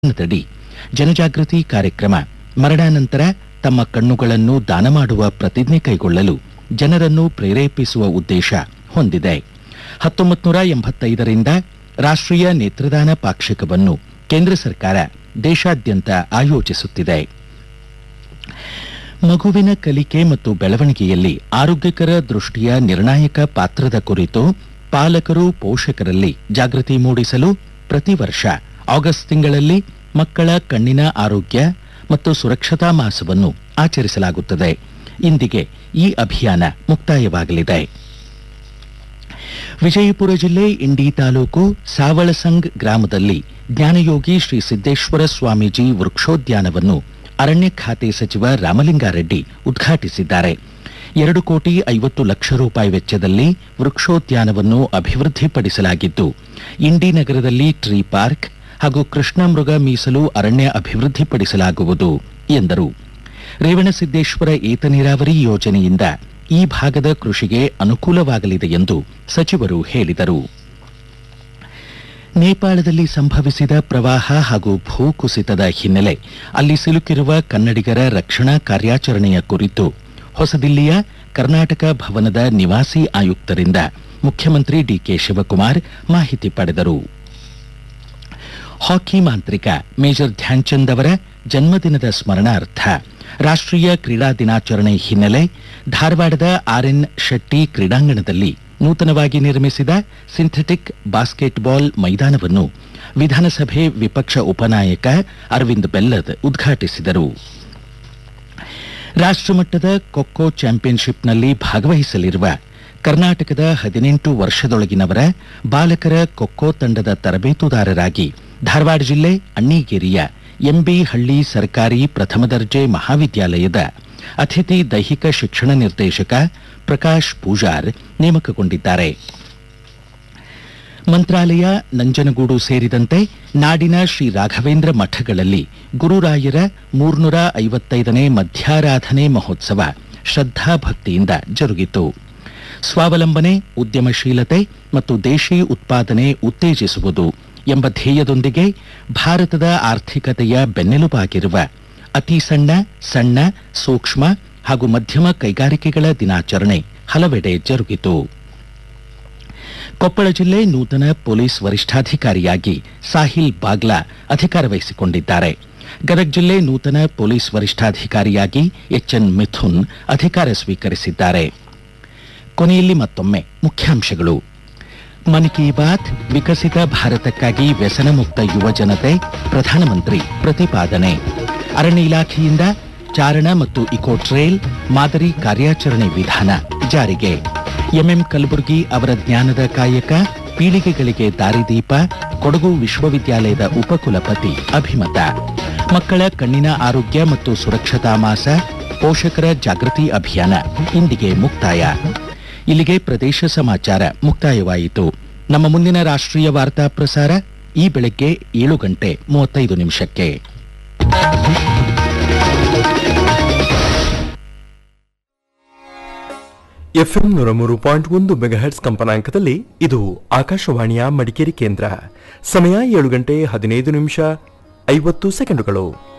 ಅಭಿಯಾನದಡಿ ಜನಜಾಗೃತಿ ಕಾರ್ಯಕ್ರಮ ಮರಣಾನಂತರ ತಮ್ಮ ಕಣ್ಣುಗಳನ್ನು ದಾನ ಮಾಡುವ ಪ್ರತಿಜ್ಞೆ ಕೈಗೊಳ್ಳಲು ಜನರನ್ನು ಪ್ರೇರೇಪಿಸುವ ಉದ್ದೇಶ ಹೊಂದಿದೆ ಹತ್ತೊಂಬತ್ತು ನೂರ ಎಂಬತ್ತೈದರಿಂದ ರಾಷ್ಟ್ರೀಯ ನೇತ್ರದಾನ ಪಾಕ್ಷಿಕವನ್ನು ಕೇಂದ್ರ ಸರ್ಕಾರ ದೇಶಾದ್ಯಂತ ಆಯೋಜಿಸುತ್ತಿದೆ ಮಗುವಿನ ಕಲಿಕೆ ಮತ್ತು ಬೆಳವಣಿಗೆಯಲ್ಲಿ ಆರೋಗ್ಯಕರ ದೃಷ್ಟಿಯ ನಿರ್ಣಾಯಕ ಪಾತ್ರದ ಕುರಿತು ಪಾಲಕರು ಪೋಷಕರಲ್ಲಿ ಜಾಗೃತಿ ಮೂಡಿಸಲು ಪ್ರತಿ ವರ್ಷ ಆಗಸ್ಟ್ ತಿಂಗಳಲ್ಲಿ ಮಕ್ಕಳ ಕಣ್ಣಿನ ಆರೋಗ್ಯ ಮತ್ತು ಸುರಕ್ಷತಾ ಮಾಸವನ್ನು ಆಚರಿಸಲಾಗುತ್ತದೆ ಇಂದಿಗೆ ಈ ಅಭಿಯಾನ ಮುಕ್ತಾಯವಾಗಲಿದೆ ವಿಜಯಪುರ ಜಿಲ್ಲೆ ಇಂಡಿ ತಾಲೂಕು ಸಾವಳಸಂಗ್ ಗ್ರಾಮದಲ್ಲಿ ಜ್ಞಾನಯೋಗಿ ಶ್ರೀ ಸಿದ್ದೇಶ್ವರ ಸ್ವಾಮೀಜಿ ವೃಕ್ಷೋದ್ಯಾನವನ್ನು ಅರಣ್ಯ ಖಾತೆ ಸಚಿವ ರಾಮಲಿಂಗಾರೆಡ್ಡಿ ಉದ್ಘಾಟಿಸಿದ್ದಾರೆ ಎರಡು ಕೋಟಿ ಐವತ್ತು ಲಕ್ಷ ರೂಪಾಯಿ ವೆಚ್ಚದಲ್ಲಿ ವೃಕ್ಷೋದ್ಯಾನವನ್ನು ಅಭಿವೃದ್ಧಿಪಡಿಸಲಾಗಿದ್ದು ಇಂಡಿ ನಗರದಲ್ಲಿ ಟ್ರೀ ಪಾರ್ಕ್ ಹಾಗೂ ಕೃಷ್ಣ ಮೃಗ ಮೀಸಲು ಅರಣ್ಯ ಅಭಿವೃದ್ಧಿಪಡಿಸಲಾಗುವುದು ಎಂದರು ರೇವಣಸಿದ್ದೇಶ್ವರ ಏತ ನೀರಾವರಿ ಯೋಜನೆಯಿಂದ ಈ ಭಾಗದ ಕೃಷಿಗೆ ಅನುಕೂಲವಾಗಲಿದೆ ಎಂದು ಸಚಿವರು ಹೇಳಿದರು ನೇಪಾಳದಲ್ಲಿ ಸಂಭವಿಸಿದ ಪ್ರವಾಹ ಹಾಗೂ ಭೂಕುಸಿತದ ಹಿನ್ನೆಲೆ ಅಲ್ಲಿ ಸಿಲುಕಿರುವ ಕನ್ನಡಿಗರ ರಕ್ಷಣಾ ಕಾರ್ಯಾಚರಣೆಯ ಕುರಿತು ಹೊಸದಿಲ್ಲಿಯ ಕರ್ನಾಟಕ ಭವನದ ನಿವಾಸಿ ಆಯುಕ್ತರಿಂದ ಮುಖ್ಯಮಂತ್ರಿ ಡಿಕೆ ಶಿವಕುಮಾರ್ ಮಾಹಿತಿ ಪಡೆದರು ಹಾಕಿ ಮಾಂತ್ರಿಕ ಮೇಜರ್ ಧ್ಯಾನ್ಚಂದ್ ಅವರ ಜನ್ಮದಿನದ ಸ್ಮರಣಾರ್ಥ ರಾಷ್ಟ್ರೀಯ ಕ್ರೀಡಾ ದಿನಾಚರಣೆ ಹಿನ್ನೆಲೆ ಧಾರವಾಡದ ಆರ್ಎನ್ ಶೆಟ್ಟಿ ಕ್ರೀಡಾಂಗಣದಲ್ಲಿ ನೂತನವಾಗಿ ನಿರ್ಮಿಸಿದ ಸಿಂಥೆಟಿಕ್ ಬಾಸ್ಕೆಟ್ಬಾಲ್ ಮೈದಾನವನ್ನು ವಿಧಾನಸಭೆ ವಿಪಕ್ಷ ಉಪನಾಯಕ ಅರವಿಂದ್ ಬೆಲ್ಲದ್ ಉದ್ಘಾಟಿಸಿದರು ರಾಷ್ಟ್ರಮಟ್ಟದ ಖೋಖೋ ಚಾಂಪಿಯನ್ಶಿಪ್ನಲ್ಲಿ ಭಾಗವಹಿಸಲಿರುವ ಕರ್ನಾಟಕದ ಹದಿನೆಂಟು ವರ್ಷದೊಳಗಿನವರ ಬಾಲಕರ ಖೋಖೋ ತಂಡದ ತರಬೇತುದಾರರಾಗಿ ಧಾರವಾಡ ಜಿಲ್ಲೆ ಅಣ್ಣಿಗೇರಿಯ ಎಂಬಿ ಹಳ್ಳಿ ಸರ್ಕಾರಿ ಪ್ರಥಮ ದರ್ಜೆ ಮಹಾವಿದ್ಯಾಲಯದ ಅತಿಥಿ ದೈಹಿಕ ಶಿಕ್ಷಣ ನಿರ್ದೇಶಕ ಪ್ರಕಾಶ್ ಪೂಜಾರ್ ನೇಮಕಗೊಂಡಿದ್ದಾರೆ ಮಂತ್ರಾಲಯ ನಂಜನಗೂಡು ಸೇರಿದಂತೆ ನಾಡಿನ ಶ್ರೀ ರಾಘವೇಂದ್ರ ಮಠಗಳಲ್ಲಿ ಗುರುರಾಯರ ಮೂರ್ನೂರ ಐವತ್ತೈದನೇ ಮಧ್ಯಾರಾಧನೆ ಮಹೋತ್ಸವ ಶ್ರದ್ಧಾಭಕ್ತಿಯಿಂದ ಜರುಗಿತು ಸ್ವಾವಲಂಬನೆ ಉದ್ಯಮಶೀಲತೆ ಮತ್ತು ದೇಶಿ ಉತ್ಪಾದನೆ ಉತ್ತೇಜಿಸುವುದು ಎಂಬ ಧ್ಯೇಯದೊಂದಿಗೆ ಭಾರತದ ಆರ್ಥಿಕತೆಯ ಬೆನ್ನೆಲುಬಾಗಿರುವ ಅತಿ ಸಣ್ಣ ಸಣ್ಣ ಸೂಕ್ಷ್ಮ ಹಾಗೂ ಮಧ್ಯಮ ಕೈಗಾರಿಕೆಗಳ ದಿನಾಚರಣೆ ಹಲವೆಡೆ ಜರುಗಿತು ಕೊಪ್ಪಳ ಜಿಲ್ಲೆ ನೂತನ ಪೊಲೀಸ್ ವರಿಷ್ಠಾಧಿಕಾರಿಯಾಗಿ ಸಾಹಿಲ್ ಬಾಗ್ಲಾ ಅಧಿಕಾರ ವಹಿಸಿಕೊಂಡಿದ್ದಾರೆ ಗದಗ ಜಿಲ್ಲೆ ನೂತನ ಪೊಲೀಸ್ ವರಿಷ್ಠಾಧಿಕಾರಿಯಾಗಿ ಎಚ್ಎನ್ ಮಿಥುನ್ ಅಧಿಕಾರ ಸ್ವೀಕರಿಸಿದ್ದಾರೆ ಕೊನೆಯಲ್ಲಿ ಮತ್ತೊಮ್ಮೆ ಮುಖ್ಯಾಂಶಗಳು ಮನ್ ಕಿ ಬಾತ್ ವಿಕಸಿತ ಭಾರತಕ್ಕಾಗಿ ವ್ಯಸನ ಮುಕ್ತ ಯುವ ಜನತೆ ಪ್ರಧಾನಮಂತ್ರಿ ಪ್ರತಿಪಾದನೆ ಅರಣ್ಯ ಇಲಾಖೆಯಿಂದ ಚಾರಣ ಮತ್ತು ಇಕೋ ಟ್ರೇಲ್ ಮಾದರಿ ಕಾರ್ಯಾಚರಣೆ ವಿಧಾನ ಜಾರಿಗೆ ಎಂಎಂ ಕಲಬುರ್ಗಿ ಅವರ ಜ್ಞಾನದ ಕಾಯಕ ಪೀಳಿಗೆಗಳಿಗೆ ದಾರಿದೀಪ ಕೊಡಗು ವಿಶ್ವವಿದ್ಯಾಲಯದ ಉಪಕುಲಪತಿ ಅಭಿಮತ ಮಕ್ಕಳ ಕಣ್ಣಿನ ಆರೋಗ್ಯ ಮತ್ತು ಸುರಕ್ಷತಾ ಮಾಸ ಪೋಷಕರ ಜಾಗೃತಿ ಅಭಿಯಾನ ಇಂದಿಗೆ ಮುಕ್ತಾಯ ಇಲ್ಲಿಗೆ ಪ್ರದೇಶ ಸಮಾಚಾರ ಮುಕ್ತಾಯವಾಯಿತು ನಮ್ಮ ಮುಂದಿನ ರಾಷ್ಟ್ರೀಯ ವಾರ್ತಾ ಪ್ರಸಾರ ಈ ಬೆಳಗ್ಗೆ ಏಳು ಗಂಟೆ ಮೂವತ್ತೈದು ನಿಮಿಷಕ್ಕೆ ಎಫ್ಎಂ ನೂರ ಮೂರು ಪಾಯಿಂಟ್ ಒಂದು ಮೆಗಾಹೆಟ್ಸ್ ಕಂಪನಾಂಕದಲ್ಲಿ ಇದು ಆಕಾಶವಾಣಿಯ ಮಡಿಕೇರಿ ಕೇಂದ್ರ ಸಮಯ ಏಳು ಗಂಟೆ ಹದಿನೈದು ನಿಮಿಷ ಐವತ್ತು ಸೆಕೆಂಡುಗಳು